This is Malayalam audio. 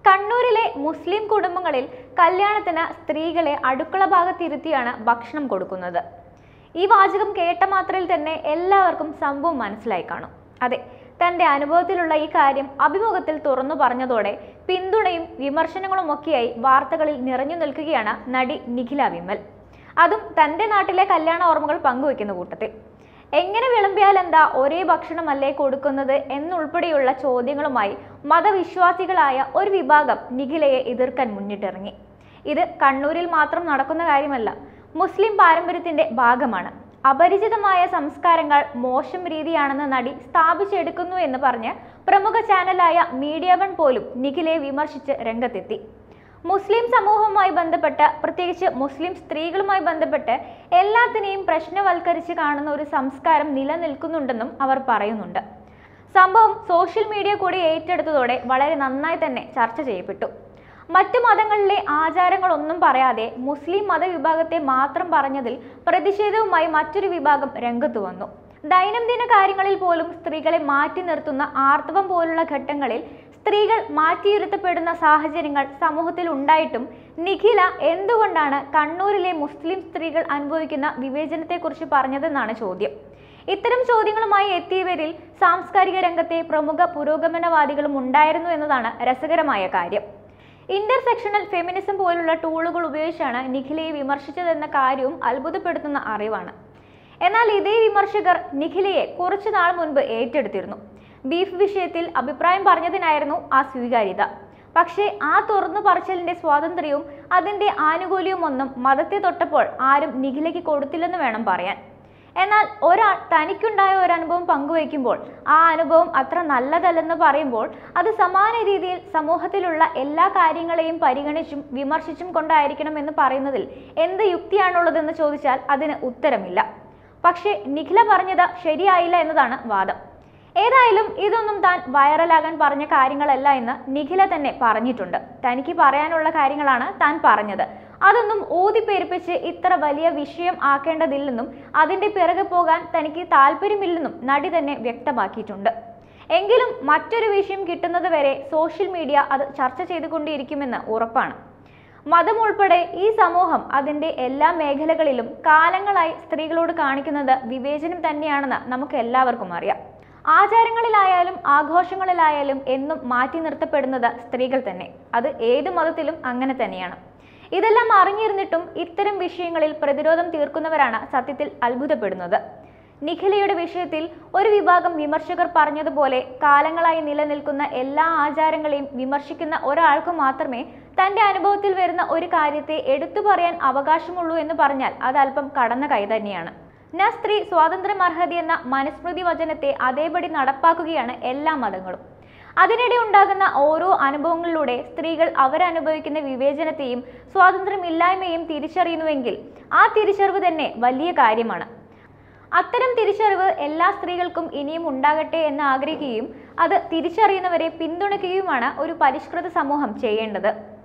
കണ്ണൂരിലെ മുസ്ലിം കുടുംബങ്ങളിൽ കല്യാണത്തിന് സ്ത്രീകളെ അടുക്കള ഭാഗത്തിരുത്തിയാണ് ഭക്ഷണം കൊടുക്കുന്നത് ഈ വാചകം കേട്ട മാത്രയിൽ തന്നെ എല്ലാവർക്കും സംഭവം മനസ്സിലായി കാണും അതെ തന്റെ അനുഭവത്തിലുള്ള ഈ കാര്യം അഭിമുഖത്തിൽ തുറന്നു പറഞ്ഞതോടെ പിന്തുണയും വിമർശനങ്ങളും ഒക്കെയായി വാർത്തകളിൽ നിറഞ്ഞു നിൽക്കുകയാണ് നടി നിഖില വിമൽ അതും തന്റെ നാട്ടിലെ കല്യാണ ഓർമ്മകൾ പങ്കുവെക്കുന്ന കൂട്ടത്തിൽ എങ്ങനെ വിളമ്പിയാൽ എന്താ ഒരേ ഭക്ഷണമല്ലേ കൊടുക്കുന്നത് എന്നുൾപ്പെടെയുള്ള ചോദ്യങ്ങളുമായി മതവിശ്വാസികളായ ഒരു വിഭാഗം നിഖിലയെ എതിർക്കാൻ മുന്നിട്ടിറങ്ങി ഇത് കണ്ണൂരിൽ മാത്രം നടക്കുന്ന കാര്യമല്ല മുസ്ലിം പാരമ്പര്യത്തിന്റെ ഭാഗമാണ് അപരിചിതമായ സംസ്കാരങ്ങൾ മോശം രീതിയാണെന്ന് നടി സ്ഥാപിച്ചെടുക്കുന്നു എന്ന് പറഞ്ഞ് പ്രമുഖ ചാനലായ മീഡിയ വൺ പോലും നിഖിലയെ വിമർശിച്ച് രംഗത്തെത്തി മുസ്ലിം സമൂഹവുമായി ബന്ധപ്പെട്ട് പ്രത്യേകിച്ച് മുസ്ലിം സ്ത്രീകളുമായി ബന്ധപ്പെട്ട് എല്ലാത്തിനെയും പ്രശ്നവൽക്കരിച്ച് കാണുന്ന ഒരു സംസ്കാരം നിലനിൽക്കുന്നുണ്ടെന്നും അവർ പറയുന്നുണ്ട് സംഭവം സോഷ്യൽ മീഡിയ കൂടി ഏറ്റെടുത്തതോടെ വളരെ നന്നായി തന്നെ ചർച്ച ചെയ്യപ്പെട്ടു മറ്റു മതങ്ങളിലെ ആചാരങ്ങളൊന്നും പറയാതെ മുസ്ലിം മതവിഭാഗത്തെ മാത്രം പറഞ്ഞതിൽ പ്രതിഷേധവുമായി മറ്റൊരു വിഭാഗം രംഗത്തു വന്നു ദൈനംദിന കാര്യങ്ങളിൽ പോലും സ്ത്രീകളെ മാറ്റി നിർത്തുന്ന ആർത്തവം പോലുള്ള ഘട്ടങ്ങളിൽ സ്ത്രീകൾ മാറ്റിയിരുത്തപ്പെടുന്ന സാഹചര്യങ്ങൾ സമൂഹത്തിൽ ഉണ്ടായിട്ടും നിഖില എന്തുകൊണ്ടാണ് കണ്ണൂരിലെ മുസ്ലിം സ്ത്രീകൾ അനുഭവിക്കുന്ന വിവേചനത്തെക്കുറിച്ച് പറഞ്ഞതെന്നാണ് ചോദ്യം ഇത്തരം ചോദ്യങ്ങളുമായി എത്തിയവരിൽ സാംസ്കാരിക രംഗത്തെ പ്രമുഖ പുരോഗമനവാദികളും ഉണ്ടായിരുന്നു എന്നതാണ് രസകരമായ കാര്യം ഇന്റർസെക്ഷണൽ ഫെമിനിസം പോലുള്ള ടൂളുകൾ ഉപയോഗിച്ചാണ് നിഖിലയെ വിമർശിച്ചതെന്ന കാര്യവും അത്ഭുതപ്പെടുത്തുന്ന അറിവാണ് എന്നാൽ ഇതേ വിമർശകർ നിഖിലയെ കുറച്ചു നാൾ മുൻപ് ഏറ്റെടുത്തിരുന്നു ബീഫ് വിഷയത്തിൽ അഭിപ്രായം പറഞ്ഞതിനായിരുന്നു ആ സ്വീകാര്യത പക്ഷേ ആ തുറന്നു പറച്ചിലിന്റെ സ്വാതന്ത്ര്യവും അതിന്റെ ആനുകൂല്യവും ഒന്നും മതത്തെ തൊട്ടപ്പോൾ ആരും നിഖിലയ്ക്ക് കൊടുത്തില്ലെന്ന് വേണം പറയാൻ എന്നാൽ ഒരാൾ തനിക്കുണ്ടായ ഒരു അനുഭവം പങ്കുവയ്ക്കുമ്പോൾ ആ അനുഭവം അത്ര നല്ലതല്ലെന്ന് പറയുമ്പോൾ അത് സമാന രീതിയിൽ സമൂഹത്തിലുള്ള എല്ലാ കാര്യങ്ങളെയും പരിഗണിച്ചും വിമർശിച്ചും കൊണ്ടായിരിക്കണം എന്ന് പറയുന്നതിൽ എന്ത് യുക്തിയാണുള്ളതെന്ന് ചോദിച്ചാൽ അതിന് ഉത്തരമില്ല പക്ഷേ നിഖില പറഞ്ഞത് ശരിയായില്ല എന്നതാണ് വാദം ഏതായാലും ഇതൊന്നും താൻ വൈറലാകാൻ പറഞ്ഞ കാര്യങ്ങളല്ല എന്ന് നിഖില തന്നെ പറഞ്ഞിട്ടുണ്ട് തനിക്ക് പറയാനുള്ള കാര്യങ്ങളാണ് താൻ പറഞ്ഞത് അതൊന്നും ഊതിപ്പെരുപ്പിച്ച് ഇത്ര വലിയ വിഷയം ആക്കേണ്ടതില്ലെന്നും അതിന്റെ പിറകെ പോകാൻ തനിക്ക് താല്പര്യമില്ലെന്നും നടി തന്നെ വ്യക്തമാക്കിയിട്ടുണ്ട് എങ്കിലും മറ്റൊരു വിഷയം കിട്ടുന്നത് വരെ സോഷ്യൽ മീഡിയ അത് ചർച്ച ചെയ്തുകൊണ്ടിരിക്കുമെന്ന് ഉറപ്പാണ് മതം ഉൾപ്പെടെ ഈ സമൂഹം അതിന്റെ എല്ലാ മേഖലകളിലും കാലങ്ങളായി സ്ത്രീകളോട് കാണിക്കുന്നത് വിവേചനം തന്നെയാണെന്ന് നമുക്ക് എല്ലാവർക്കും അറിയാം ആചാരങ്ങളിലായാലും ആഘോഷങ്ങളിലായാലും എന്നും മാറ്റി നിർത്തപ്പെടുന്നത് സ്ത്രീകൾ തന്നെ അത് ഏത് മതത്തിലും അങ്ങനെ തന്നെയാണ് ഇതെല്ലാം അറിഞ്ഞിരുന്നിട്ടും ഇത്തരം വിഷയങ്ങളിൽ പ്രതിരോധം തീർക്കുന്നവരാണ് സത്യത്തിൽ അത്ഭുതപ്പെടുന്നത് നിഖിലയുടെ വിഷയത്തിൽ ഒരു വിഭാഗം വിമർശകർ പറഞ്ഞതുപോലെ കാലങ്ങളായി നിലനിൽക്കുന്ന എല്ലാ ആചാരങ്ങളെയും വിമർശിക്കുന്ന ഒരാൾക്ക് മാത്രമേ തന്റെ അനുഭവത്തിൽ വരുന്ന ഒരു കാര്യത്തെ എടുത്തു പറയാൻ അവകാശമുള്ളൂ എന്ന് പറഞ്ഞാൽ അത് അല്പം കടന്ന കൈ തന്നെയാണ് ന സ്ത്രീ സ്വാതന്ത്ര്യം അർഹത എന്ന മനുസ്മൃതി വചനത്തെ അതേപടി നടപ്പാക്കുകയാണ് എല്ലാ മതങ്ങളും അതിനിടെ ഉണ്ടാകുന്ന ഓരോ അനുഭവങ്ങളിലൂടെ സ്ത്രീകൾ അവരനുഭവിക്കുന്ന വിവേചനത്തെയും സ്വാതന്ത്ര്യമില്ലായ്മയും തിരിച്ചറിയുന്നുവെങ്കിൽ ആ തിരിച്ചറിവ് തന്നെ വലിയ കാര്യമാണ് അത്തരം തിരിച്ചറിവ് എല്ലാ സ്ത്രീകൾക്കും ഇനിയും ഉണ്ടാകട്ടെ എന്ന് ആഗ്രഹിക്കുകയും അത് തിരിച്ചറിയുന്നവരെ പിന്തുണയ്ക്കുകയുമാണ് ഒരു പരിഷ്കൃത സമൂഹം ചെയ്യേണ്ടത്